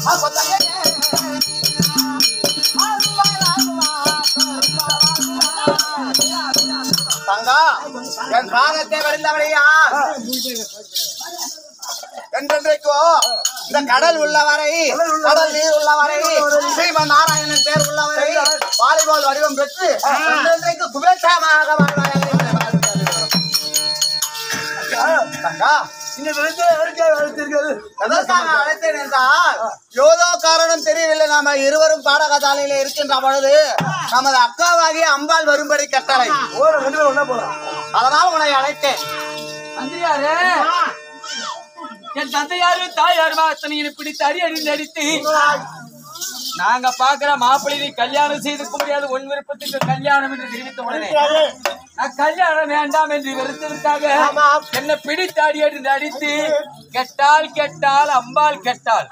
தங்கா என் காலத்தை வழிந்தவளையா என்றென்றைக்கோ இந்த கடல் உள்ளவரை கடல் நீர் உள்ளவரை ஸ்ரீமன் நாராயணன் பேர் உள்ளவரை வாலிபால் வடிவம் பெற்று என்றென்றைக்கு சுபேட்சமாக வாழ்வாயாக என்று வாழ்த்துகிறேன். தங்கா இந்த விளைச்சலை யாருக்கா வளர்த்தீர்கள் எதற்காக அழைத்தேன் என்றால் ஏதோ காரணம் தெரியவில்லை நாம இருவரும் பாடகசாலையில இருக்கின்ற பொழுது நமது அக்காவாகிய அம்பாள் வரும்படி கட்டளை ஓர ரெண்டு பேரும் ஒண்ணா போலாம் அதனால் உன்னை அழைத்தேன் மந்திரியாரே என் தந்தையாரு தாயாருமா அத்தனை பிடித்து அடி அடிந்து அடித்து நாங்க பாக்குற மாப்பிள்ளை கல்யாணம் செய்துக்க முடியாது உன் விருப்பத்துக்கு கல்யாணம் என்று தெரிவித்த உடனே நான் கல்யாணம் வேண்டாம் என்று வெறுத்ததற்காக என்ன பிடித்து அடி அடிந்து அடித்து கெட்டால் கெட்டால் அம்பாள் கெட்டால்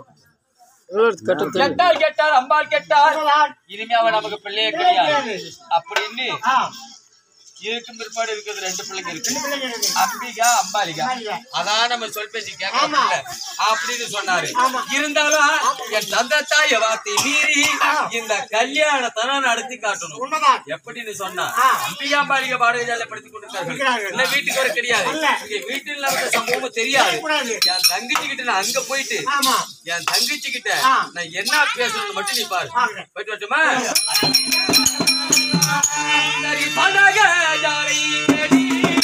கெட்டால் கெட்டால் அம்பாள் கெட்டால் இனிமே அவன் நமக்கு பிள்ளையே கிடையாது அப்படின்னு இருக்கும் பிற்பாடு இருக்கிறது ரெண்டு பிள்ளைங்க இருக்கு அம்பிகா அம்பாலிகா அதான் நம்ம சொல் பேசி கேட்கல அப்படின்னு சொன்னாரு இருந்தாலும் என் தந்தை தாய வார்த்தை மீறி இந்த கல்யாணத்தை நான் நடத்தி காட்டணும் எப்படின்னு சொன்னா அம்பிகா அம்பாலிகா பாடகஜால படுத்தி கொண்டிருக்கார்கள் இல்ல வீட்டுக்கு வர கிடையாது இங்க வீட்டில் நடந்த சம்பவமும் தெரியாது என் தங்கச்சி கிட்ட நான் அங்க போயிட்டு என் தங்கச்சி கிட்ட நான் என்ன பேசுறது மட்டும் நீ பாரு போயிட்டு வரட்டுமா சரி படக ஜாலை தேடி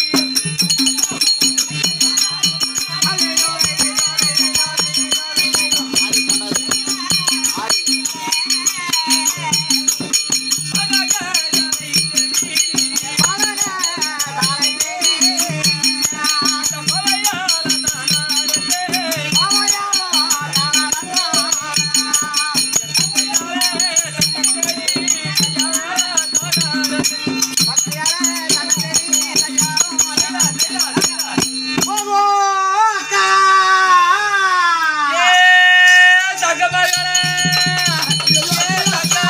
ஏ தங்கமகளே ஏ தங்க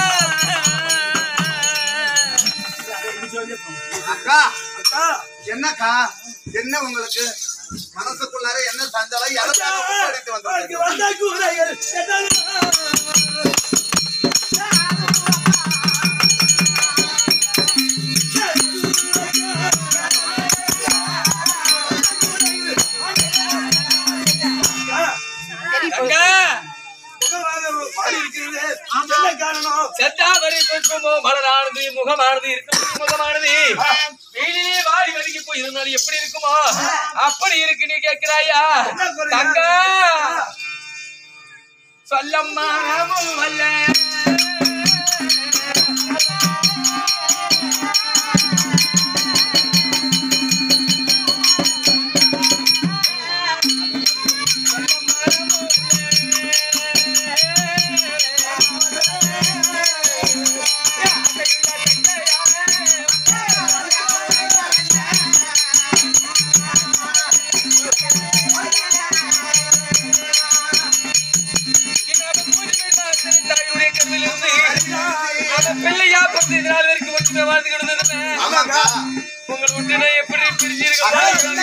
அக்கா என்னக்கா என்ன உங்களுக்கு மனசுக்குள்ளார என்ன சஞ்சலம் எதற்காக முத்தடித்து வந்தீங்க? வந்தா கூறார்கள் தங்க பாடி இருக்கிறது என்ன காரணம் செத்தாவரை புஷ்பமோ மலரானது முகமானது இருக்கிறது முகமானது வெயிலே வாடி வதங்கி போய் இருந்தாலும் எப்படி இருக்குமோ அப்படி இருக்கு நீ கேட்கிறாயா தங்க சொல்லம்மா நாமும் அல்ல தாயுடைய கருவிலிருந்து அவன் பிள்ளையா பிறந்து இது நாள் வரைக்கும் ஒற்றுமை வாழ்ந்து கிடந்தது ஆமாக்கா உங்களை விட்டு நான் எப்படி பிரிஞ்சிருக்கேன்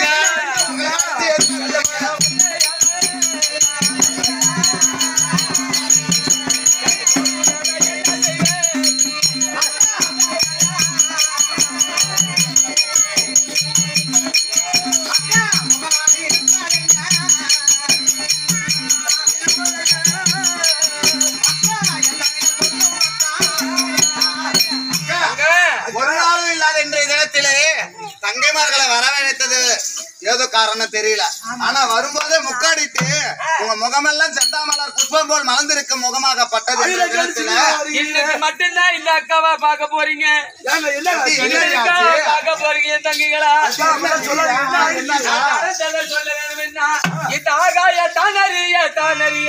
ஒரு நாளும் இல்லாத இன்றைய தினத்திலே தங்கைமார்களை வரவழைத்தது ஏதோ காரணம் தெரியல ஆனா வரும்போதே முக்காடிட்டு உங்க முகமெல்லாம் செந்தாமலர் புஷ்பம் போல் மலர்ந்திருக்கும் முகமாகப்பட்டது இன்றைய தினத்தில இன்னைக்கு மட்டும்தான் இந்த அக்காவா பார்க்க போறீங்க ஏங்க, என்ன ஆச்சு? என்ன இந்த ஆச்சு? அக்காவை பார்க்க போறீங்க என் தங்கிகளா அப்படிலாம் சொல்லாதீங்க. என்னக்கா? அரசர்கள் சொல்ல வேண்டும் என்ன இந்த ஆகாய தானறிய தானறிய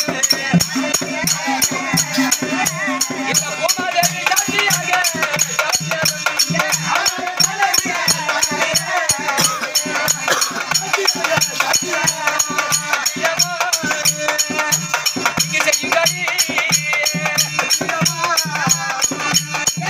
இந்த பூமாதேவி சாட்சியாக இங்கு செய்யுங்கடி.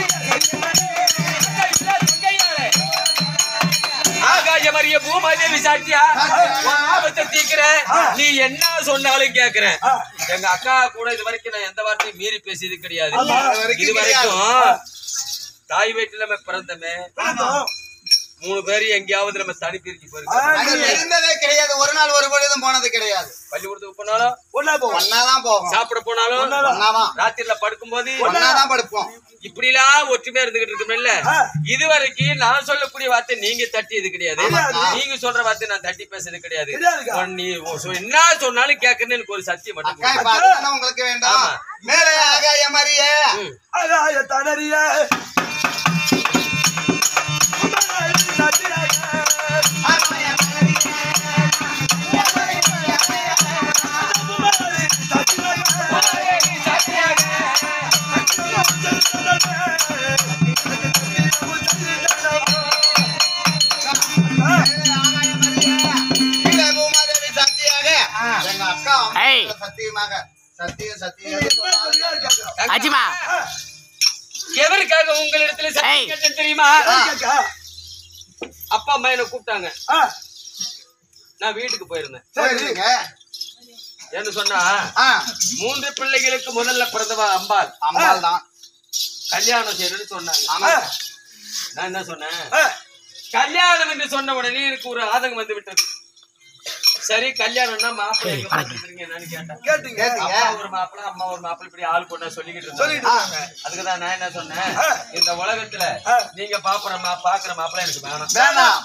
ஆகாய மரிய பூமாதேவி சாட்சி சாட்சியா உன் ஆபத்தை தீக்கிறேன் நீ என்ன சொன்னாலும் கேக்குறேன் எங்க அக்கா கூட இது வரைக்கும் நான் எந்த வார்த்தையும் மீறி பேசியது கிடையாது ஆமா, இது வரைக்கும் இது வரைக்கும் தாய் வீட்டுல நம்ம பிறந்தமே மூணு பேரும் எங்கேயாவது நம்ம தனி பிரிச்சு போயிருக்கோம் அது தெரிந்ததே கிடையாது ஒரு நாள் ஒரு பொழுதும் போனது கிடையாது பள்ளிக்கூடத்துக்கு போனாலும் ஒன்னா போவோம் ஒன்னாதான் போவோம் சாப்பிட போனாலும் ஒன்னாதான் ராத்திரில படுக்கும்போது ஒன்னாதான் படுப்போம் இப்படிலாம் ஒற்றுமையா இருந்துகிட்டு இருக்கோம்ல இது வரைக்கும் நான் சொல்லக்கூடிய வார்த்தை நீங்க தட்டி இது கிடையாது நீங்க சொல்ற வார்த்தை நான் தட்டி பேசுறது கிடையாது கிடையாதுக்கா. உன் நீ உன் சொ- என்ன சொன்னாலும் கேட்கணும்னு எனக்கு ஒரு சத்தியம் மட்டும் அக்கா கொடு. இப்ப அதுதானே உங்களுக்கு வேண்டாம் ஆமா. மேலே ஆகாய மறிய ம். ஆகாய தடறிய ஆகாய மறிய கீழே பூமாதேவி சத்தியாக எங்க அக்கா ஏய். சத்தியமாக சத்தியம் சத்தியம் அஜிமா எதற்காக உங்களிடத்துல சத்தியம் ஏய். கேட்டேன் தெரியுமா அப்பா அம்மா என்ன கூப்பிட்டாங்க நான் வீட்டுக்கு போயிருந்தேன் சரிங்க என்ன சொன்னா ஆ மூன்று பிள்ளைகளுக்கு முதல்ல பிறந்தவ அம்பாள் அம்பாள் தான் கல்யாணம் செய்யணும்னு சொன்னாங்க ஆமா நான் என்ன சொன்னேன் கல்யாணம் என்று சொன்ன உடனே எனக்கு ஒரு ஆதங்கம் வந்து விட்டது சரி கல்யாணம்னா மாப்பிள்ளை எங்க பார்த்துருக்கீங்க என்னன்னு கேட்டேன் கேட்டீங்க கேட்டீங்க அப்பா ஒரு மாப்பிள்ளை அம்மா ஒரு மாப்பிள்ளை இப்படி ஆள் பொண்ணா சொல்லிக்கிட்டு சொல்லிட்டு இருந்தாங்க அதுக்குதான் நான் என்ன சொன்னேன் இந்த உலகத்துல நீங்க பாக்குறமா பாக்குற மாப்பிள்ளை எனக்கு வேணாம் வேணாம்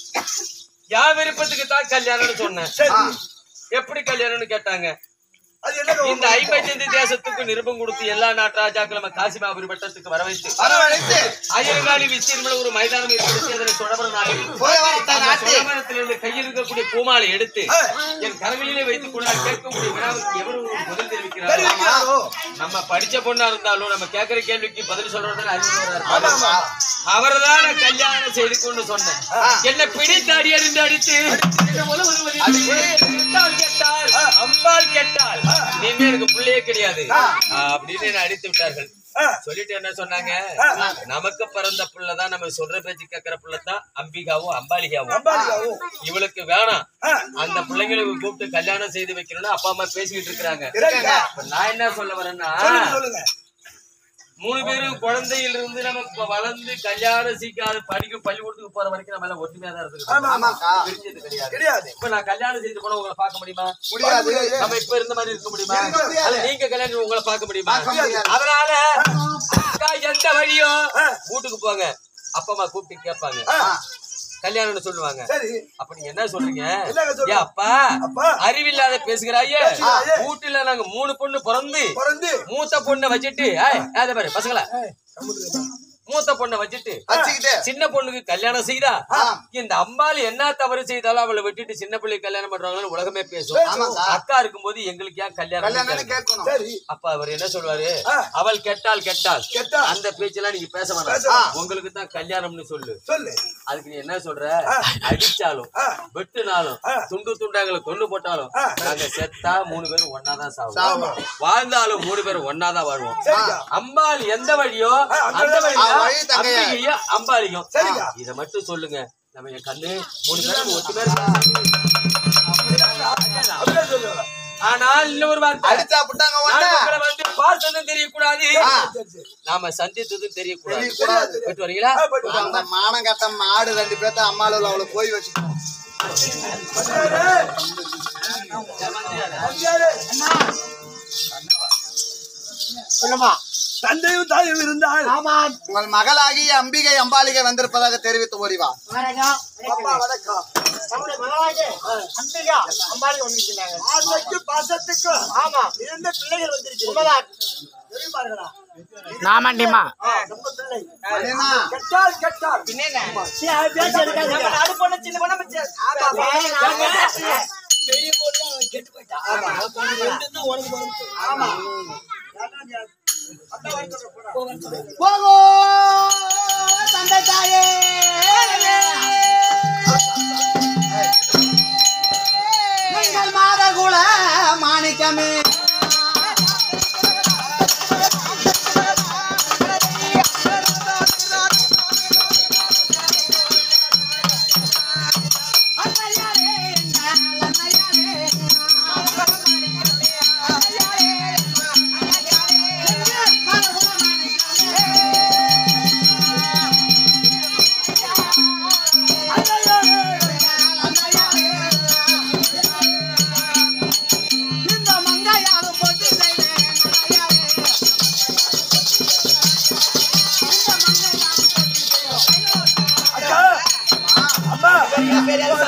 என் விருப்பத்துக்கு தான் கல்யாணம்னு சொன்னேன் சரி எப்படி கல்யாணம்னு கேட்டாங்க அது என்ன இந்த ஐம்பத்தைந்து தேசத்துக்கு நிருபம் கொடுத்து எல்லா நாட்டு ராஜாக்கள் நம்ம காசிமாபுரி வட்டத்துக்கு வர வைத்து வரவழைத்து ஆயிரங்காலி விஸ்தீர்மல ஒரு மைதானம் ஏற்படுத்தி அதனை சுடபர நாட்டில் புறவரத்தை அந்த நாட்டி சுடபரத்திலிருந்து கையில் இருக்கக்கூடிய பூமாலை எடுத்து என் கரங்களிலே வைத்துக் கொண்டு நான் கேட்கக்கூடிய வினாவுக்கு எவரும் பதில் தெரிவிக்கிறாரோ தெரிவிக்கிறாரோ? நம்ம படிச்ச பொண்ணா இருந்தாலும் நம்ம கேட்கிற கேள்விக்கு பதில் சொல்றதுல அறிவுள்ளவரா ஆமா, இருப்பாரு. ஆமா. அவர்தான் நான் கல்யாணம் செய்து கொண்டு சொன்னேன் என்ன பிடித்து அடி அறிந்து அடித்து என்ன முழு முழுவதும் கெட்டால் கெட்டால் அம்பாள் கெட்டால் நீங்க எனக்கு பிள்ளையே கிடையாது அப்படின்னு என்ன அடித்து விட்டார்கள் சொல்லிட்டு என்ன சொன்னாங்க நமக்கு பிறந்த புள்ளதான் நம்ம சொல்ற பேச்சு கேட்கிற புள்ளதான் அம்பிகாவும் அம்பாலிகாவும் அம்பாலிகாவும் இவளுக்கு வேணாம் அந்த பிள்ளைங்களுக்கு கூப்பிட்டு கல்யாணம் செய்து வைக்கணும்னு அப்பா அம்மா பேசிக்கிட்டு இருக்கிறாங்க இருங்க. இப்ப நான் என்ன சொல்ல வரேன்னா சொல்லுங்க சொல்லுங்க மூணு பேரும் குழந்தையில இருந்து நம்ம இப்ப வளர்ந்து கல்யாணம் சீக்கிரம் படிக்க பள்ளிக்கூடத்துக்கு போற வரைக்கும் நம்ம எல்லாம் ஒற்றுமையா தான் இருந்துக்கிட்டோம் ஆமாக்கா பிரிஞ்சது கிடையாது கிடையாது இப்ப நான் கல்யாணம் செய்து போனா உங்களை பார்க்க முடியுமா முடியாது நம்ம இப்ப இருந்த மாதிரி இருக்க முடியுமா இருக்க முடியாது. அல்ல நீங்க கல்யாணம் உங்களை பார்க்க முடியுமா பார்க்க முடியாது. அதனால அக்கா எந்த வழியோ வீட்டுக்கு போங்க அப்பா அம்மா கூப்பிட்டு கேட்பாங்க கல்யாணம்னு சொல்லுவாங்க சரி அப்ப நீங்க என்ன சொல்றீங்க என்னங்க சொல்றீங்க? ஏன் அப்பா அப்பா. அறிவில்லாத பேசுகிறாயே பேசுகிறாயே. வீட்டுல நாங்க மூணு பொண்ணு பிறந்து பிறந்து மூத்த பொண்ணை வச்சுட்டு ஏய், அதை பாரு பசங்களா மூத்த பொண்ணை வச்சுட்டு வச்சுக்கிட்டு சின்ன பொண்ணுக்கு கல்யாணம் செய்தா ஆ. இந்த அம்பாள் என்ன தவறு செய்தாலும் அவளை விட்டுட்டு சின்ன பிள்ளைக்கு கல்யாணம் பண்றாங்கன்னு உலகமே பேசும் ஆமாக்கா. அக்கா இருக்கும்போது எங்களுக்கு ஏன் கல்யாணம் கல்யாணம் கேட்கணும்? கேட்கணும் சரி அப்ப அவர் என்ன சொல்வாரு ஆ. அவள் கெட்டால் கெட்டால் கெட்டால். அந்த பேச்செல்லாம் நீங்க பேச பேச வேணாம் வேணாம். உங்களுக்கு தான் கல்யாணம்னு சொல்லு சொல்லு அதுக்கு நீ என்ன சொல்ற அடிச்சாலும் ஆ. வெட்டுனாலும் ஆ. துண்டு துண்டாங்களை கொண்டு போட்டாலும் ஆ. நாங்க செத்தா மூணு பேரும் ஒன்னாதான் சாவோம் சாவோம். வாழ்ந்தாலும் மூணு பேரும் ஒன்னாதான் வாழ்வோம் சரிக்கா அம்பாள் எந்த வழியோ ஆ, அந்த அந்த வழி. வழியா ஆ, வழி தங்கையா. அம்பிகையும் அம்பாளியும் சரிக்கா. இத மட்டும் சொல்லுங்க நம்ம என் கண்ணு மூணு பேரும் ஒத்து பேர் இருக்காங்க. அப்படியே சொல்லு ஆனால் இன்னொரு வார்த்தை அடிச்சா புட்டாங்க நான் ஒண்ணு உங்களை வந்து பார்த்ததும் தெரியக்கூடாது ஆ. சரி சரி நாம சந்தித்ததும் தெரியக்கூடாது தெரியக்கூடாது. போயிட்டு வரீங்களா ஆ, போயிட்டு வா. அந்த மானம் கட்ட மாடு ரெண்டு பேர்த்த அம்மாளுல அவளை போய் வச்சுக்கணும் சொல்லுமா தந்தையும் தாயும் இருந்தால் உங்கள் மகளாகிய அம்பிகை அம்பாலிகை வந்திருப்பதாக தெரிவித்து ஓடிவா அப்பா வணக்கம் ஆசைக்கு பாசத்துக்கு ஆமா இருந்த பிள்ளைகள் வந்திருக்கிறார்கள் தெரியுமார்களா நாமண்டிமா நம்ம பிள்ளை என்னன்னா, கெட்டால் கெட்டால் பெரிய பொண்ணு அவன் கெட்டு போயிட்டான். ரெண்டுதான் உனக்கு வருது. அந்த வருத்தத்தை போடா. போகோ தந்தை தாயே நீங்கள் மாதகுல மாணிக்கமே அன்னையாரே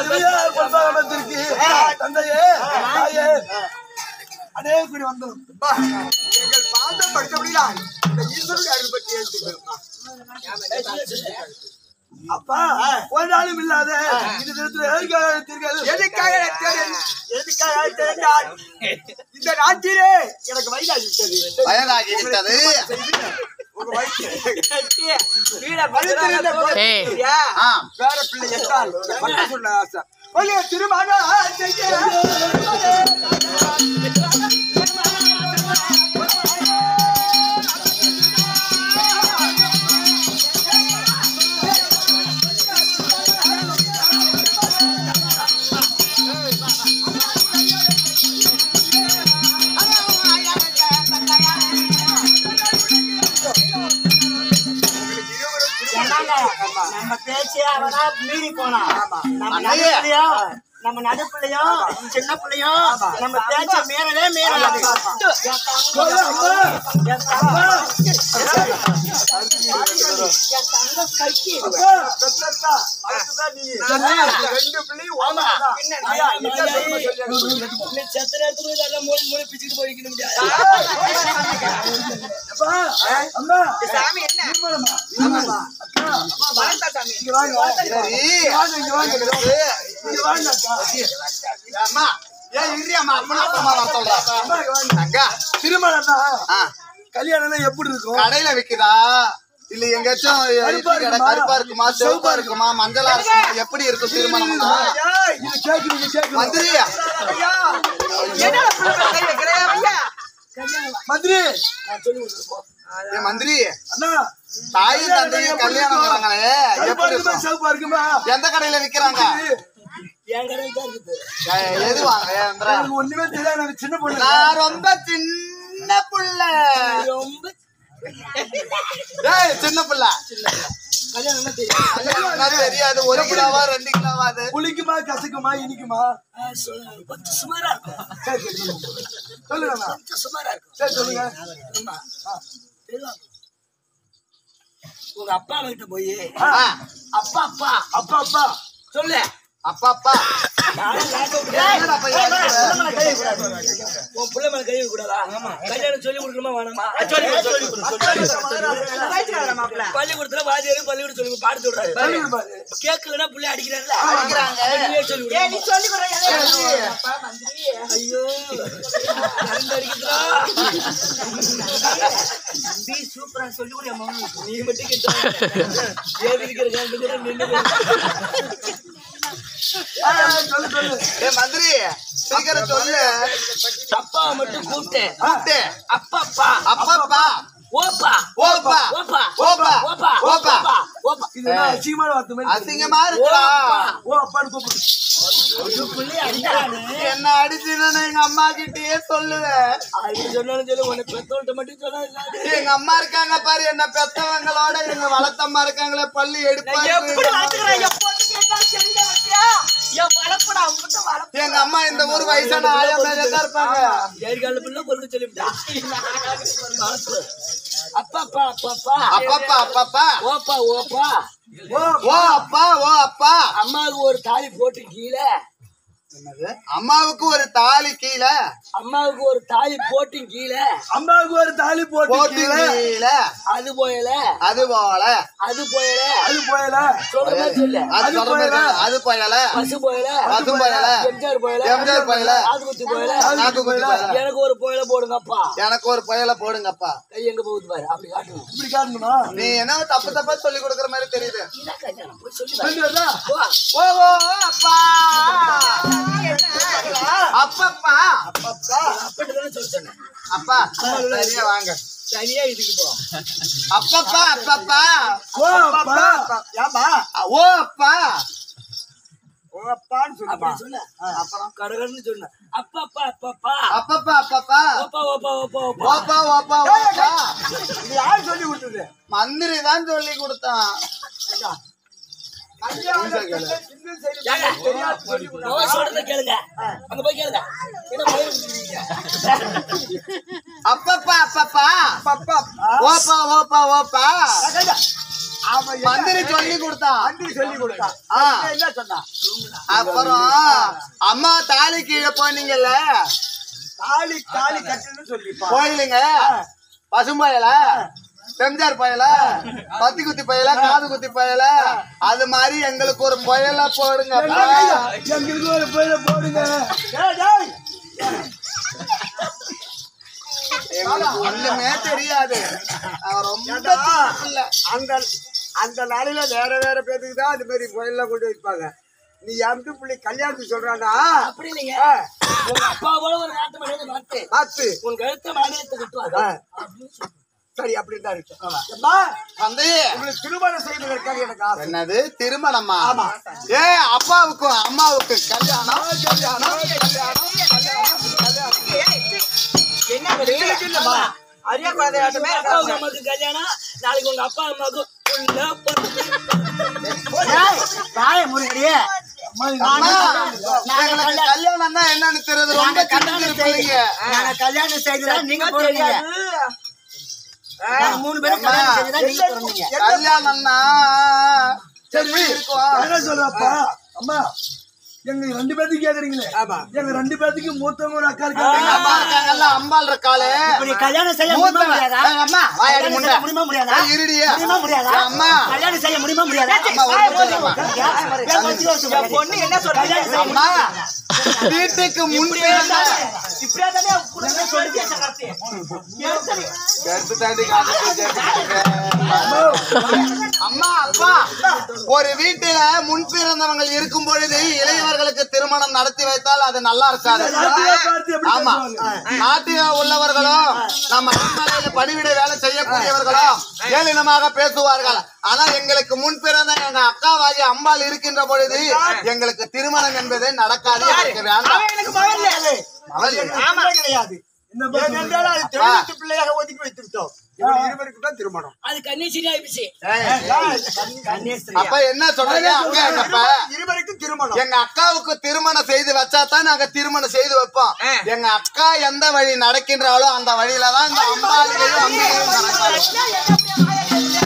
இவையா பொன்பாகமத்திற்கு தந்தையே தாயே அநேக கூடி வந்தோம் எங்கள் பாதம் படுத்த முடியல இந்த ஈஸ்வரன் அருள் பற்றி எழுத்துக்கிறோம் அப்பா ஒரு நாளும் இல்லாத இந்த தினத்துல எதுக்காக அழைத்தீர்கள்? எதுக்காக அழைத்தேன்? எதுக்காக அழைத்தேன்? இந்த நாட்டிலே எனக்கு வயதாகிவிட்டது வயதாகிவிட்டது வயதிருந்த ஏய். குழந்தையா? ஆம் பேர பிள்ளை என்றால் மட்டும் சொல்ல ஆசை ஒளிய திருமணம் செய்ய நம்ம பேச்சு அவனா மீறி போனா நம்ம அண்ணையே. நடுப்புலையும் நம்ம நடுப்புலையும் சின்ன பிள்ளையும் நம்ம பேச்ச மீறவே மீறாது என் தங்கம் என் தங்கம் என் தங்கம் கட்டி பெற்றத்தா, அதுக்குதான் நீ. ரெண்டு பிள்ளையும் ஒண்ணுதான். ஐயா, என்ன சொல்லுங்க சொல்லுங்க. செத்த நேரத்துல இதெல்லாம் மொழி மொழி பிச்சுட்டு போய்க்க முடியாது அப்பா, அம்மா சாமி என்ன திருமணமா? அக்கா, வளர்த்தா சாமி இங்க வாங்க, வாங்க. சரி இங்க வாங்க, இங்க வாங்க. இங்க வாங்க, அக்கா. அம்மா ஏன் இன்றி அம்மா அப்பனா அம்மா வர சொல்றேன் அம்மா, இங்க வாங்க. அக்கா திருமணம்னா ஆ, கல்யாணம்னா எப்படி இருக்கும் கடையில விக்குதா இல்ல எங்கேயாச்சும் கருப்பா இட்லி கடை இருக்குமா? கருப்பா இருக்குமா சிவப்பா இருக்குமா மஞ்சளா இருக்குமா எப்படி இருக்கும் திருமணம்னா ஏய், இது கேக்குறீங்க கேக்குறீங்க மந்திரி ஐயா, என்னடா பிள்ளை மேல கை வைக்கிற? ஐயா. மந்திரி ஏ மந்திரி அண்ணா தாயும் தந்தையும் கல்யாணம் வராங்களே கருப்பா எப்படி இருக்குமா இருக்கும் சிவப்பா இருக்குமா எந்த கடையில விக்கிறாங்க என் கடையில் தான் இருக்குது ஏ- எது வாங்க ஏந்திரா? எனக்கு ஒண்ணுமே தெரியாது எனக்கு சின்ன பொண்ணு நான் ரொம்ப சின்ன புள்ள ரொம்ப ஏய் சின்ன புள்ள கல்யாணம் தெரியும் கல்யாணம்னா தெரியாது ஒரு கிலோவா ரெண்டு கிலோவா அது புளிக்குமா கசக்குமா இனிக்குமா கொஞ்சம் சுமாரா இருக்கும் சரி சரி சொல்லுங்க. சொல்லுங்க கொஞ்சம் சுமாரா இருக்கும் சரி சொல்லுங்க ஆ. உங்க அப்பா கிட்ட போய் ஆ, அப்பா அப்பா அப்பா அப்பா சொல்லு அப்பா அப்பா என்னடா பையன் வச்சுக்கிற? உன் பிள்ளை மேல கை வைக்க கூடாதா கல்யாணம் சொல்லி கொடுக்கணுமா வேணாமா வயிற்றுக்காரடா மாப்பிள்ளை. பள்ளிக்கூடத்துல வாத்தியாரு பள்ளிக்கூடம் சொல்லி பாட்டு சொல்றாரு கேட்கலன்னா பிள்ளை அடிக்கிறாருல அடிக்கிறாங்க. நீயே சொல்லி ஏய், விடு. நீ சொல்லிக் கொடுடா, எனக்கு. ஐயோ கரண்ட் அடிக்குதுடா தம்பி சூப்பரா சொல்லி கொடு என் மகனுக்கு. நீ மட்டும் கேட்டா ஏறி இருக்கிற கரண்ட் கூட நின்று சொல்லு சொல்லு ஏய் மந்திரி சீக்கிரம் சொல்லு அப்பா மட்டும் கூப்பிட்டேன் கூப்பிட்டு அப்பா அப்பா அப்பப்பா ஓப்பா ஓப்பா ஓப்பா ஓப்பா ஓப்பா ஓப்பா ஓப்பா இது என்ன அசிங்கமான வார்த்தை மாதிரி அசிங்கமா இருக்குடா ஓ அப்பான்னு கூப்பிடு என்ன அடிச்சுன்னு எங்க அம்மா கிட்டயே சொல்லுவேன் அது சொன்னாலும் சொல்லு உன்னை பெத்தோல்ட்ட மட்டும் சொன்னா இல்லாது எங்க அம்மா இருக்காங்க பாரு என்ன பெத்தவங்களோட எங்க வளர்த்தம்மா இருக்காங்களே பள்ளி எடுப்பா எப்படி வளர்த்துக்கிறேன்? என் பொண்ணுக்கு என்ன தெரியுதா வச்சியா? என் வளர்ப்புடா, உன்கிட்ட வளர்ப்பு. எங்க அம்மா இந்த ஊர் வயசான ஆயா மேலே தான் இருப்பாங்க ஏற்கால பிள்ளை பொறுக்க சொல்லிவிட்டா அப்பா அப்பா அப்பா அப்பா அப்பப்பா அப்பப்பா ஓப்பா ஓப்பா ஓ அப்பா ஓ அப்பா அம்மாவுக்கு ஒரு தாலி போட்டு கீழே அம்மாவுக்கு ஒரு தாலி கீழே அம்மாவுக்கு ஒரு தாலி போட்டு கீழே அம்மாவுக்கு ஒரு தாலி போட்டு கீழே அது போயல அது போல அது போயல அது போயல சொல்ற மாதிரி சொல்லு அது சொல்ற மாதிரி சொல்லு. அது போயல பசு போயல பசு போயல எம்ஜிஆர் போயல எம்ஜிஆர் போயல ஆதுகுத்தி போயல நாக்கு குத்தி போயல எனக்கு ஒரு போயல போடுங்கப்பா எனக்கு ஒரு புயல போடுங்கப்பா கை எங்க போகுது பாரு அப்படி காட்டணும் இப்படி காட்டணுமா நீ என்ன தப்பு தப்பா சொல்லி கொடுக்கற மாதிரி தெரியுது போய் சொல்லி போ. ஓ ஓ அப்பா அப்பப்பா அப்படி தானே சொல்ல சொன்னேன் அப்பா சரியா வாங்க தனியா இதுக்கு போ அப்பப்பா அப்பப்பா ஓ அப்பா ஏம்மா? ஓ அப்பா உன் அப்பான்னு சொல்லுமா? அப்படி சொன்ன அப்புறம் கடகடன்னு சொன்ன அப்பா அப்பா அப்பா அப்பா அப்பப்பா அப்பப்பா ஓப்பா ஓப்பா ஓப்பா ஓப்பா ஓப்பா ஓப்பா ஓப்பா இது யார் சொல்லி கொடுத்தது? மந்திரி தான் சொல்லி கொடுத்தான் கல்யாணத்துக்கு சின்ன செய்தி ஏங்க, தெரியாது சொல்லி கொடுத்தா. நான் சொல்றத கேளுங்க அங்க போய் கேளுங்க என்ன மயிர் குத்திக்கிறீங்க? அப்பப்பா அப்பப்பா அப்பா, ஓப்பா ஓப்பா ஓப்பா ஆமா, என்ன? மந்திரி சொல்லி கொடுத்தான் அன்றி சொல்லி கொடுத்தா ஆ. என்ன சொன்னா அப்புறம் அம்மா தாலி கீழே போனீங்கல்ல தாலி தாலி கட்டுன்னு சொல்லிப்பா கோயிலுங்க பசும்பயல செம்ஜார் பயல பத்தி குத்தி பயல காது குத்தி பயல அது மாதிரி எங்களுக்கு ஒரு பயல போடுங்க எங்களுக்கு ஒரு பயில போடுங்க டேய், டேய். எங்களுக்கு ஒண்ணுமே தெரியாது அவன் ரொம்ப ஏண்டா, சின்ன பிள்ளை. அந்த அந்த நாளையில வேற வேற பேருக்கு தான் அது மாதிரி கோயில்ல கொண்டு வைப்பாங்க நீ எம்பி பிள்ளை கல்யாணத்துக்கு சொல்றானா அப்படி இல்லைங்க ஆ, உங்க அப்பா போல ஒரு நாட்டு மனிதனை பார்த்து பார்த்து உன் கழுத்தை மாநிலத்தை கட்டுவாங்க ஆ. சரி அப்படின்னு தான் இருக்கு அம்மா, தந்தையே உங்களுக்கு திருமணம் செய்வதற்காக எனக்கு ஆசை என்னது திருமணமா ஏ அப்பாவுக்கும் அம்மாவுக்கும் கல்யாணம் கல்யாணம் என்ன பண்ணுவீங்க அரிய குழந்தையாட்டமே அப்பா உங்க அம்மாவுக்கு கல்யாணம் நாளைக்கு உங்க அப்பா அம்மாவுக்கு உள்ள தாய முருகடியே அம்மா, எங்களுக்கு கல்யாணம் தான் என்னன்னு தெரியுது ரொம்ப கண்ணு இருப்பீங்க நாங்க கல்யாணம் செய்ததா நீங்க போறீங்க நாங்க மூணு பேரும் கல்யாணம் செய்ததா நீங்க போறீங்க கல்யாணம்னா எப்படி இருக்கும் என்ன சொல்றப்பா அம்மா எங்க ரெண்டு பேத்துக்கு கேக்குறீங்களே ஆமா. எங்க ரெண்டு பேத்துக்கு மூத்தவங்க ஒரு அக்கா எங்க இருக்காங்க அம்மா இருக்காங்கல்ல அம்பாள் இருக்காளே இப்படி கல்யாணம் செய்ய மூத்த முடியுமா முடியாதா ஏய், அம்மா வாயாடி கல்யாணம் முண்டை செய்ய முடியுமா முடியாதா ஏய், இருடியே முடியுமா முடியாதா ஏய், அம்மா கல்யாணம் செய்ய முடியுமா முடியாதா அம்மா, ஒரு நிமிஷம் இரும்மா. ஏன் கொஞ்சம் யோசிச்சு பொண்ணு என்ன கல்யாணம் செய்ய அம்மா வீட்டுக்கு முன்பிருந்த இப்படியா தானே குடும்பம் சொல்லி கருத்து கருத்து தாண்டி காதுக்கு கேட்டுக்கிட்டு. அம்மா அப்பா ஒரு வீட்டுல முன் பிறந்தவங்க இருக்கும் பொழுது இளையவர்களுக்கு திருமணம் நடத்தி வைத்தால் அது நல்லா இருக்காது நாட்டிய பார்த்து எப்படி ஆமா பேசுவாங்க? நாட்டிய உள்ளவர்களும் நம்ம அரண்மனையில பணிவிட வேலை செய்யக்கூடியவர்களும் ஏளினமாக பேசுவார்கள் ஆனா எங்களுக்கு முன் பிறந்த எங்க அக்காவாகி அம்பாள் இருக்கின்ற பொழுது எங்களுக்கு திருமணம் என்பதே நடக்காது எனக்கு வேண்டாம் எனக்கு மகன் இல்லை. மகள் இல்லை. ஆமா கிடையாது என்னப்பா ஏனென்றால் அது தெரிவித்த பிள்ளையாக ஒதுக்கி வைத்து விட்டோம் இவங்க இருவருக்கு தான் திருமணம் அது கன்னிசிரி ஆயிடுச்சு ஏய், அப்ப என்ன சொல்றீங்க அங்க என்னப்ப இருவருக்கும் திருமணம் எங்க அக்காவுக்கு திருமணம் செய்து வச்சா தான் நாங்க திருமணம் செய்து வைப்போம் எங்க அக்கா எந்த வழி நடக்கின்றாலோ அந்த வழியில தான் இந்த அம்பாளுகையும் அம்பிகையும் நடக்காது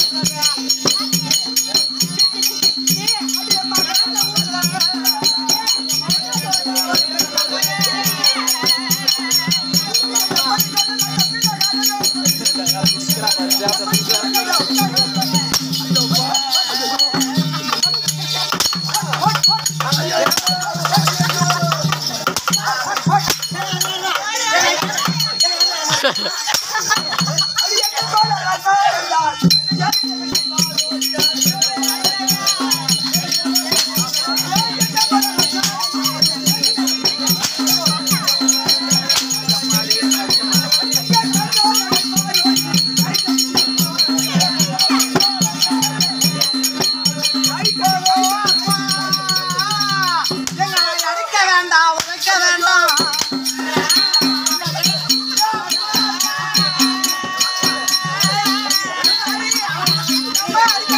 எங்களை அடிக்க வேண்டாம் உதைக்க வேண்டாம் அடிக்க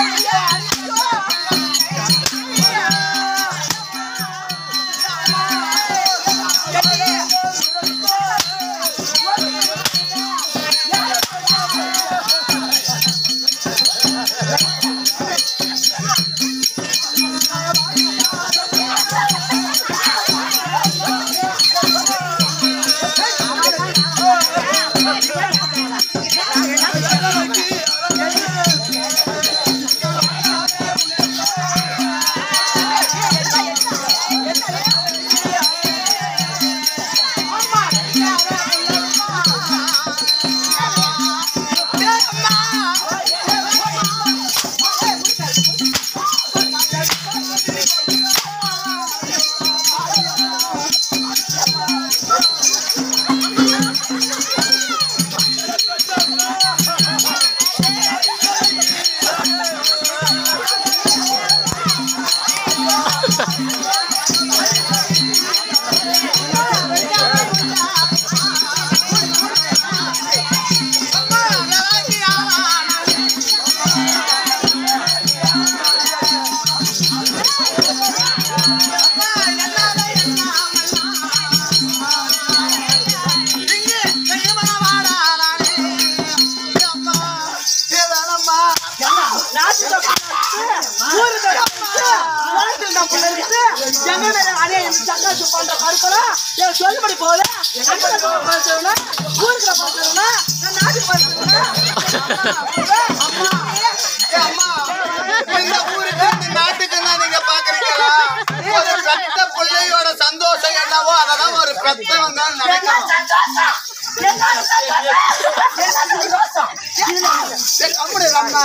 எங்க மேல அதே சக்காசு பண்ற கருக்கலாம் என் சொல்லுபடி போல எங்க பண்றதுனா ஊருக்குள்ள பண்றதுனா நான் நாட்டு பண்றதுனா ஏய் அம்மா, இந்த ஊருக்கு இந்த நாட்டுக்கு தான் நீங்க பாக்குறீங்களா ஒரு பெத்த பிள்ளையோட சந்தோஷம் என்னவோ அதெல்லாம் ஒரு பெத்தவங்க தான் நினைக்கணும் ஏய், கம்முனு இரு அம்மா.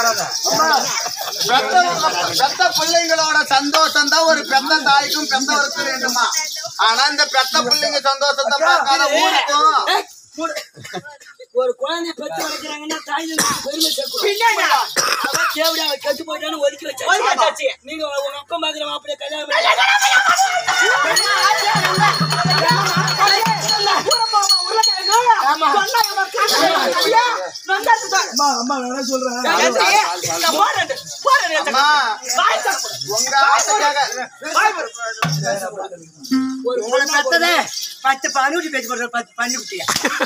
பெத்தவங்க- பெத்த பிள்ளைங்களோட சந்தோஷம் தான் ஒரு பெத்த தாய்க்கும் பெத்தவருக்கும் வேண்டுமா ஆனா இந்த பெத்த பிள்ளைங்க சந்தோஷத்தை பார்க்காத ஊருக்கும் ஒரு குழந்தை பெற்று வளர்க்குறாங்கன்னா தாய் தந்தைக்கு பெருமை சேர்க்கணும் அவன் தேவையா அவன் கெட்டு போயிட்டான்னு ஒதுக்கி வச்சாச்சு நீங்க உங்க அப்பா மாதிரி மாப்பிள்ளை கல்யாணம் பண்ணி- அம்மா அம்மா நான் என்ன சொல்றேன் அம்மா உங்க ஆசைக்காக ஒரு பெத்ததே பத்து பன்னூற்றி பேச்சு போடுற பத்து பண்ணி குட்டியா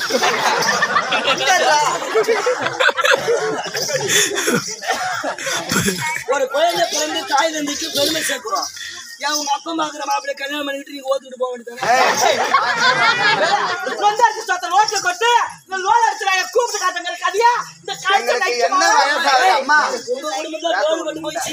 ஒரு குழந்தை பிறந்து தாய் தந்தைக்கு பெருமை சேர்க்கிறோம் ஏன் உங்க அப்பா அம்மா இருக்கிற மாப்பிள்ளை கல்யாணம் பண்ணிட்டு நீங்க ஓத்துட்டு போக வேண்டியதானே ஓட்டு கொட்டு இந்த லோன் அடிச்சுறாங்க கூப்பிட்டு காட்டுங்க கதையா இந்த எங்களுக்கு என்ன வயசாகுது அம்மா உங்க குடும்பத்துல லோன் கொண்டு போயிடுச்சு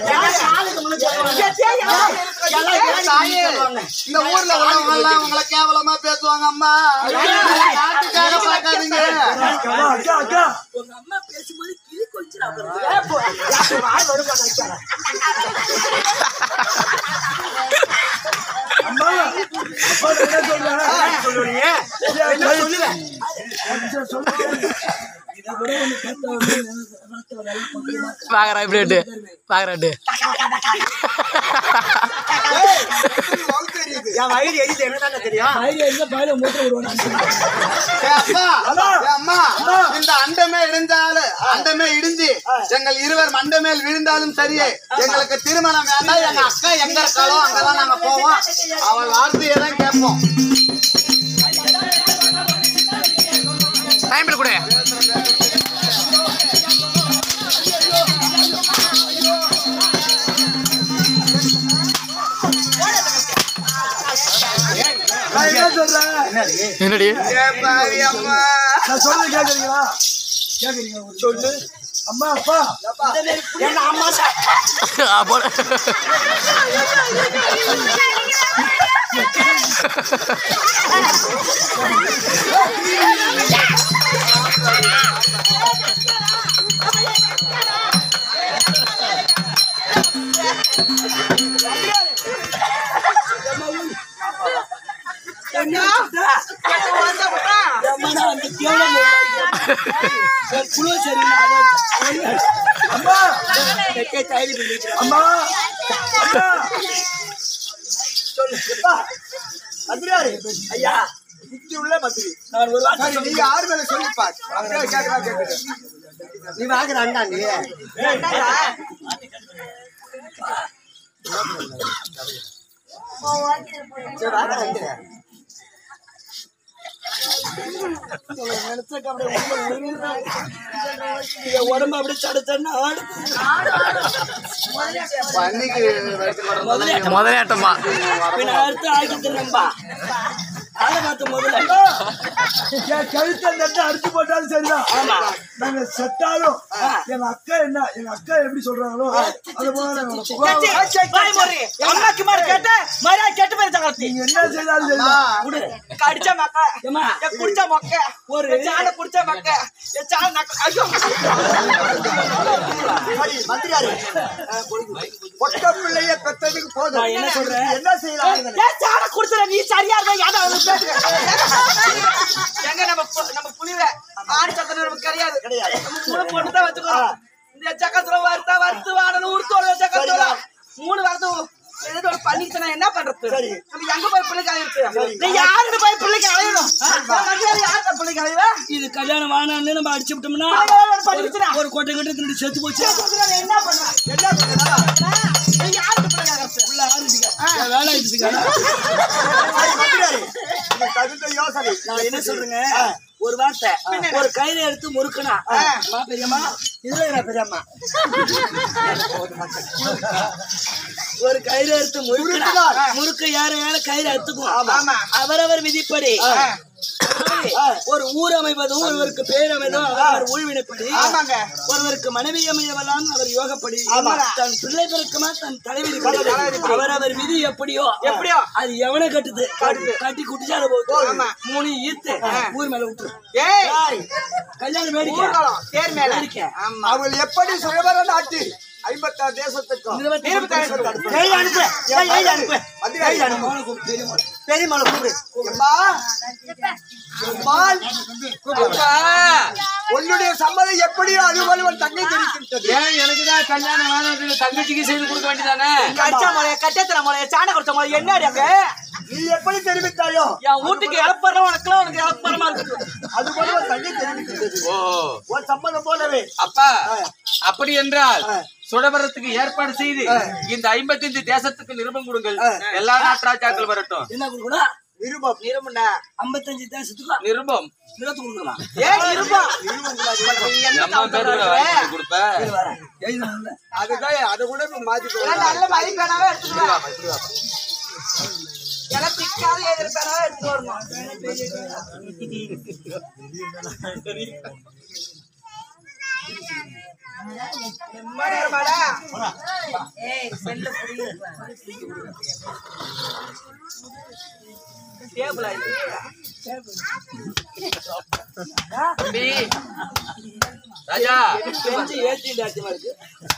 தாயே, இந்த ஊர்ல உள்ளவங்க எல்லாம் உங்களை கேவலமா பேசுவாங்க அம்மா நாட்டுக்காக பார்க்காதீங்க அக்கா அக்கா அக்கா உங்க அம்மா பேசும்போது கிளி கொஞ்சம் அம்மா அப்பா நான் என்ன சொல்றேன் என்ன சொல்லுவேன் இதை விட ஒண்ணு பெத்தவங்க பாக்குறேன் இப்படி பாக்குறேன் என் வயிறு எரியுது என்ன தெரியும் ஐடியா இருந்தா பாயில மூத்த விடுவாங்க ஏய் அப்பா, ஏய் அம்மா இந்த அண்டமே இடிஞ்சாலும் அண்டமே இடிஞ்சு எங்கள் இருவர் மண்டை மேல் விழுந்தாலும் சரியே எங்களுக்கு திருமணம் வேண்டாம் எங்க அக்கா எங்க இருக்காளோ அங்கதான் நாங்க போவோம் அவள் வார்த்தையை தான் கேட்போம் டைம் கூட நான் என்ன சொல்றேன் என்னடி ஏ பாவி அம்மா நான் சொல்றது கேக்குறீங்களா கேக்குறீங்க சொல்லு அம்மா அப்பா என்ன அம்மா சார் அப்போ அம்மா அம்மா அம்மா ஐயா புத்தி உள்ள மத்திரி நான் ஒரு வார்த்தை சரி, நீ யார் மேல சொல்லிப்பா அப்படியே கேக்குறா கேக்குது நீ வாங்குற அண்ணா நீ உடம்பு அப்படியே சடுச்சன்னு ஆடு பன்னிக்கு வயிற்று வரும் முதலேட்டமா பின்ன அடுத்து ஆக்கி திரும்பா ஆளை பார்த்து முதல்ல என் கழுத்தை நட்டு அடிச்சு போட்டாலும் சரிதான் ஆமா நாங்க செத்தாலும் எங்க அக்கா என்ன எங்க அக்கா எப்படி சொல்றாங்களோ அது போல நாங்க நடப்போம். வாய் மூடு. அம்மாக்கு மாதிரி கேட்ட மரியாதை கெட்டு போய் தகர்த்தி நீங்க என்ன செய்தாலும் சரிதான் விடு. கடிச்ச மக்க என் குடிச்ச மொக்க ஒரு சாண குடிச்ச மக்க என் சாண நக்க ஐயோ ஒட்ட பிள்ளைய பெத்ததுக்கு போதும் நான் என்ன சொல்றேன் என்ன செய்யலாம் ஏன் சாண குடிச்சல நீ சரியா இருந்தா யாரா வந்து பேசுங்க எங்க நம்ம பு- நம்ம புலிவ ஆண் சத்தம் நமக்கு கிடையாது நம்ம மூணு பொண்ணு தான் வச்சுக்கிறோம் இந்த சக்கத்துல வருத்தா வருத்து வாடணும் உருத்தோட சக்கத்துல மூணு வருத்தம் ஏதோ ஒரு பண்ணிட்டு நான் என்ன பண்றது நம்ம எங்க போய் பிள்ளைக்கு அழையிறது நீ யாருக்கு போய் பிள்ளைக்கு அழையணும் யாருக்கு பிள்ளைக்கு அழைவ இது கல்யாணம் வானான்னு நம்ம அடிச்சு விட்டோம்னா பண்ணிச்சுனா ஒரு கொட்டை கட்டு திண்டு செத்து போச்சு என்ன பண்ண என்ன பண்ண நீ யாருக்கு பிள்ளைக்கு அழைறது உள்ள ஆரம்பிச்சுக்க என் வேலை ஆயிடுச்சுக்க நான் என்ன சொல்றேங்க ஒரு வார்த்தை ஒரு கையில எடுத்து முறுக்குனா அம்மா பெரியம்மா இதுல என்ன பெரியம்மா ஒரு கயிறு அறுத்து முறுக்குனா முறுக்கு யார யார கயிறு அறுத்துக்கும் அவரவர் விதிப்படி ஒரு ஊர் அமைவதும் ஒருவருக்கு பேர் அமைவதும் அவர் ஊழ்வினைப்படி ஆமாங்க. ஒருவருக்கு மனைவி அமையவலாம் அவர் யோகப்படி தன் பிள்ளை பிறக்குமா தன் தலைவி அவரவர் விதி எப்படியோ எப்படியோ. அது எவனை கட்டுது கட்டி குட்டிச்சால போகுது மூணு ஈத்து ஊர் மேல விட்டுரு ஏய் கல்யாணம் வேடிக்கை ஊர்வலம் தேர் மேல வேடிக்கை அவள் எப்படி சுயவர நாட்டு ஐம்பத்தாறு தேசத்துக்கும் எழுதி அனுப்பு ஏய், எழுதி அனுப்பு எழுதி அனுப்பு மோனை கூப்பிடு, பெரிய மோனை. பெரிய மோனை கூப்பிடு அம்மா அம்மாள், அப்பா உன்னுடைய சம்மதம் எப்படியோ அதுபோல உன் தங்கை தெரிவிக்கின்றது ஏன் எனக்கு தான் கல்யாணம் வேணும் தங்கச்சிக்கு செய்து கொடுக்க வேண்டியதானே கச்சா முறைய கட்டத்திர முறைய சாண கொடுத்த முறைய என்னடி அங்க நீ எப்படி தெரிவித்தாயோ என் வீட்டுக்கு இழப்பறம் உனக்குலாம் உனக்கு இழப்பறமா இருக்கு அதுபோல உன் தங்கை தெரிவிக்கின்றது ஓ உன் சம்மதம் போலவே அப்பா அப்படி என்றால் சுடபரத்துக்கு ஏற்பாடு செய்து இந்த ஐம்பத்தைந்து தேசத்துக்கு நிருபம் கொடுங்கள் எல்லா நாட்டு வரட்டும் என்ன கொடுக்கணும் நிருபம் இருமுண்டா ஐம்பத்தஞ்சு தேசத்துக்கும் நிருபம் இருபத்தி கொடுக்கலாம் ஏய் இருப்பா அம்மா பேர் கூட வாங்கி கொடுப்ப எழுதணும்ல அதுதான் அதை கூட நீ மாத்தி நல்ல மதிப்பெனாவே எடுத்துட்டு வா எல்லாம் திக்காத எதிர்ப்பேனாவே எடுத்துட்டு வரணும் எம்மாடி இருமாடா? ஏய், செல்ல புடி. டேபிளா இது? தம்பி ராஜா பெஞ்சு ஏத்திட்டு ஆச்சமா இருக்கு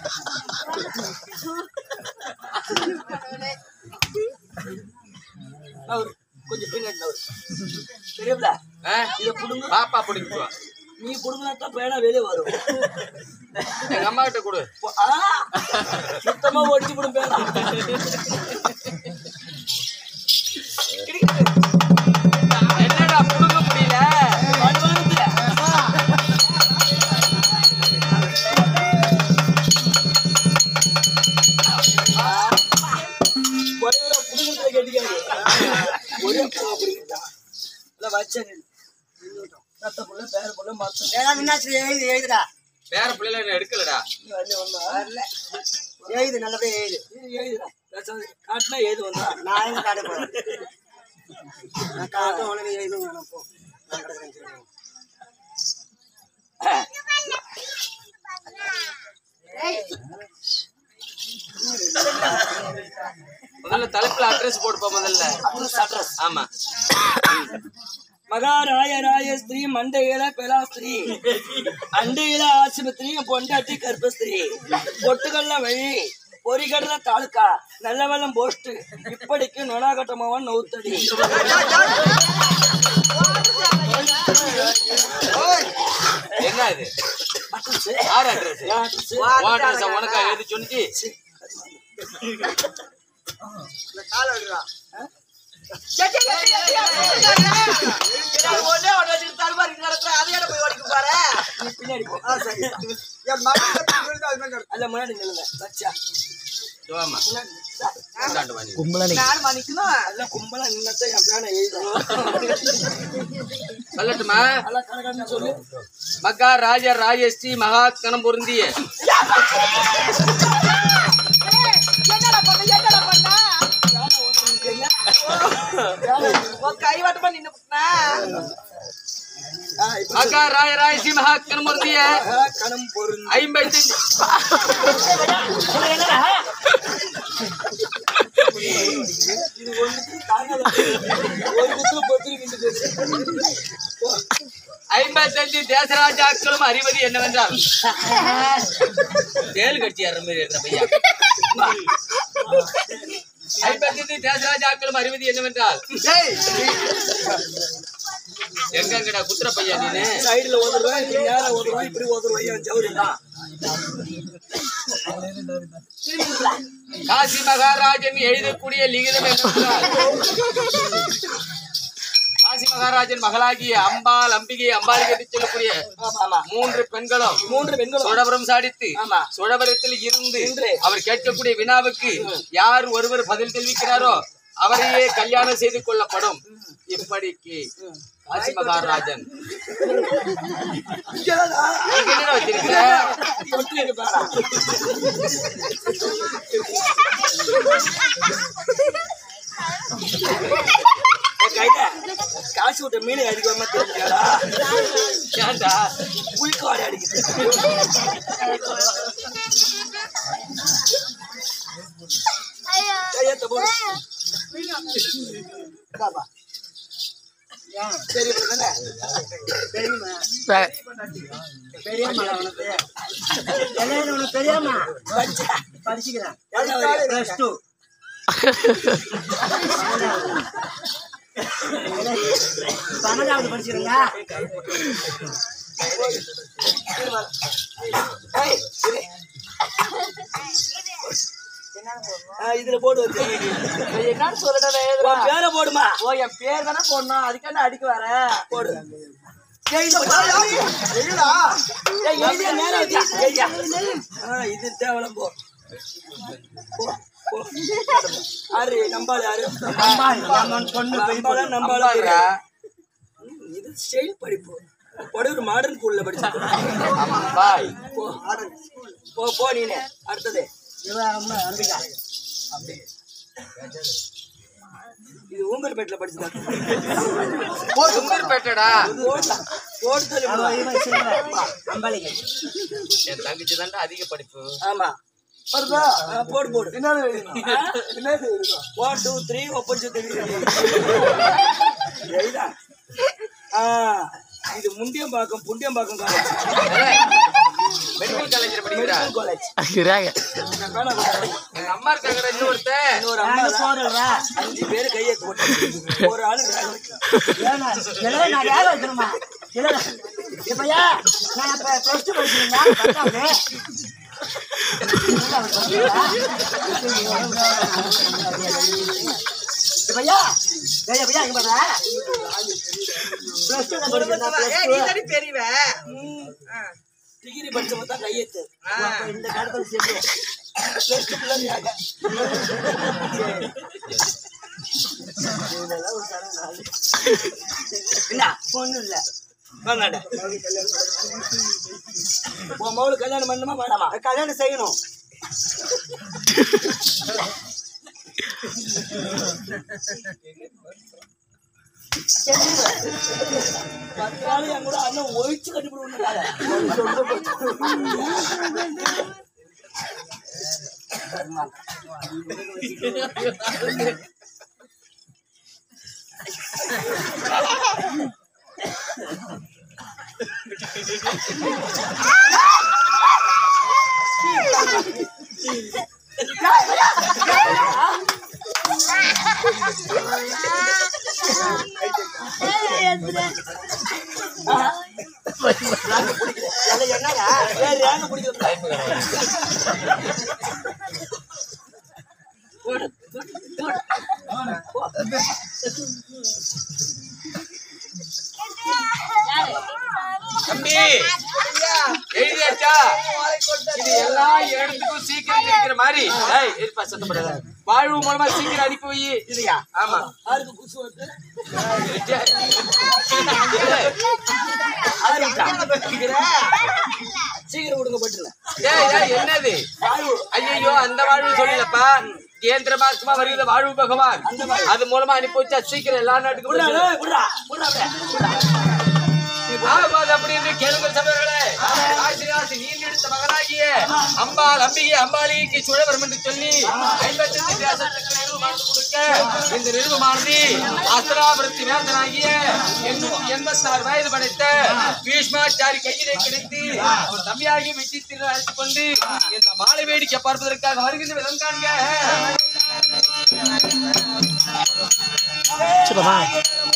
நவரு. கொஞ்சம் பின்னாடி நவரு. பெரியப்பா ஆ? இத புடுங்க பாப்பா பிடிக்குவா நீ புடுங்கினா தான் பேனா வெளியே வரும் எங்க அம்மா கிட்ட கொடு ஆ! சுத்தமா ஒடிச்சு விடும் பேனா என்னடா புடுங்க முடியல வருமானத்துல. ஒரே ஒரு புடுங்கத்துல கட்டிக்காது. ஒரே புடுங்க புடுங்கிட்டான். இல்ல வச்சேன் நீ. நின்னுட்டோம். தத்த புள்ள, பேர புள்ள, மத்த- பேர பிள்ளைல என்ன எடுக்கலடா நீ வரல, வந்தா? இது எழுதுடா. பேசாத. காட்டுனா எழுது வந்தா. முதல்ல தலைப்புல அட்ரஸ் போட்டுப்பா முதல்ல ஆமா மகாராய ராய ஸ்திரீ மண்டையில பெலாஸ்திரீ அண்டையில ஆஸ்பத்திரி பொண்டாட்டி கர்ப்பஸ்திரீ பொட்டுக்கல்ல வழி பொறிகடல தாலுக்கா நல்ல வெள்ளம் போஸ்ட் இப்படிக்கு நொனாகட்டமாவன் நவுத்தடி என்ன இது யார் அட்ரஸ் அட்ரஸ் உனக்கா எழுதி சொன்னி ஒண்ணே ஒண்ணு வச்சுட்டு தடுமாறி நடத்துற அதையோட போய் ஓடிக்கு பாரு நீ பின்னாடி போ என் மகன் அது மாதிரி நடக்கும். அல்ல முன்னாடி நில்லுங்க வச்சா ஆமா இந்தாண்டு வாணி. நான் மணிக்கணும் அல்ல கும்பலா நின்னத்தை என் பேனை எழுதும் சொல்லட்டுமா அல்ல கணக்கான சொல்லு மகா ராஜ ராஜஸ்ரீ மகா கணம் பொருந்திய என்னடா பண்ண என்னடா பண்ண உன் கை வட்டமா நின்னு புட்டா மகா ராஜ ராஜஸ்ரீ மகா கணம் பொருந்திய கணம் பொருள் ஐம்பத்தி இது ஒண்ணுக்கு தாங்காத ஒரு குத்துல பொத்திரி கிண்டு போச்சு ஐம்பத்தஞ்சு தேசராஜாக்களும் அறிவது என்னவென்றால் தேல் கட்சி ஏற மாதிரி இருக்கிற பையன் ஐம்பத்தஞ்சு தேசராஜாக்களும் அறிவது என்னவென்றால் எங்கங்கடா குத்துற பையன் நீனு சைடுல ஓதுருவா இப்படி நேரா ஓதுருவா இப்படி ஓதுருவா என் ஜவுரி தான் காசி மகாராஜன் எழுதக்கூடிய லிகிதம் என்னவென்றால் காசி மகாராஜன் மகளாகிய அம்பாள் அம்பிகை அம்பாள் என்று சொல்லக்கூடிய மூன்று பெண்களும் மூன்று பெண்களும் சுடபுரம் சாடித்து ஆமா. சுடபுரத்தில் இருந்து இன்று. அவர் கேட்கக்கூடிய வினாவுக்கு யார் ஒருவர் பதில் தெரிவிக்கிறாரோ அவரையே கல்யாணம் செய்து கொள்ளப்படும் இப்படிக்கு காசி மகாராஜன் இங்க என்னடா வச்சிருக்க பொட்டிக்கு பேரா என் கையில காசு விட்ட மீன் அடிக்காம தெரிஞ்சாடா ஏன்டா புளிக்காடு அடிக்குது கையத்த போடு சரி இப்ப பெரியம்மா உனக்கு என்ன உனக்கு பெரியம்மா படிச்சுக்கிறேன் பிளஸ் டூ பன்னெண்டாவது படிச்சிருங்க ஏய், இரு. ஆ, இதுல போடு வந்து என்னன்னு சொல்லிட்டு உன் பேரை போடுமா ஓ என் பேர் தானே போடணும் அதுக்கான அடிக்க வர போடு ஏய், எழுதியா நேரம் வச்சா எழுதியா ஆ, இது தேவலம் போ போ, போ. யாரு நம்பாள் யாரு நம்பாளா நம்பாளா அம்பாள்ரா. இது ஸ்டைல் படிப்பு ஒரு மாடர்ன் ஸ்கூல்ல படிச்சு பாய் போ போ போ நீனே அடுத்தது அம்பிகா இது ஊங்கல்பேட்டில் படிச்சுதான் உங்கள்பேட்டடா போடலாம் போட்டு சொல்லி அம்பாலிகை என் தங்கச்சி தாண்டா அதிக படிப்பு ஆமா வருதா ஆ, போடு போடு என்னது என்னது ஒன் டூ த்ரீ ஒப்பன் எழுதா ஆ இது முண்டியம்பாக்கம் புண்டியம்பாக்கம் காலேஜ் மெடிக்கல் காலேஜ்ல படிக்கிறா காலேஜ் இறாங்க எங்க அம்மா இருக்காங்கடா இன்னொருத்தன் இன்னொரு அம்மா தான் போடுறா அஞ்சு பேர் கையெழுத்து போட்டு ஒரு ஆளு வேக வைக்கணும். ஏன்னா இல்லை நான் வேலை வைக்கணுமா இல்லை இப்பயா நான் இப்போ ப்ளஸ் டூ படிக்கிறீங்களா பத்தாவது இப்பயா ஏய் பையா இங்க பாரு ப்ளஸ் டூ படிக்கிறேன் டிகிரி படிச்சவங்க தான் கையெழுத்து இந்த காலத்தில் சேர்ந்து Plus two பிள்ளைங்க. என்ன ஒன்றும் இல்லை வாங்கடா. உன் மவுளு கல்யாணம் பண்ணுமா வேணாமா கல்யாணம் செய்யணும் பத்து நாள் என் கூட அண்ணன் ஒழிச்சு கட்டிவிடுவாங்க என்னடா வேற யாரும் பிடிக்கிறது போடு, போடு, போடு. தம்பி எழுதியாச்சா இது எல்லா இடத்துக்கும் சீக்கிரம் இருக்கிற மாதிரி ஏய், இருப்பா சத்தப்படாத வாழ்வு மூலமா சீக்கிரம் அனுப்பி வை இதுயா ஆமா யாருக்கு குசு வருது சீக்கிரம் கொடுங்க பட்டுல ஏய், ஏய், என்னது ஐயோ அந்த வாழ்வு சொல்லலப்பா கேந்திர மார்க்கமா வருகிற வாழ்வு பகவான் அது மூலமா அனுப்பி வச்சா சீக்கிரம் எல்லா நாட்டுக்கும் போய் சேரும். புடா புடா புடா ஆகாது அப்படின்னு கேளுங்கள் சபைகளே ராசி நீ எடுத்த மகனாகிய அம்பாள் அம்பிகை அம்பாளிக்கு சுழவரம் என்று சொல்லி ஐம்பத்தி தேசத்துக்கு நிறுவமானது கொடுக்க இந்த நிறுவமானது அஸ்திராபுரத்தி வேந்தனாகிய எண்ணூத்தி எண்பத்தி ஆறு வயது படைத்த பீஷ்மாச்சாரி கையிலே கிடைத்து அவர் தம்பியாகி விசித்திர அழைத்துக் கொண்டு இந்த மாலை வேடிக்கை பார்ப்பதற்காக வருகின்ற விதம் காண்க சொல்லுமா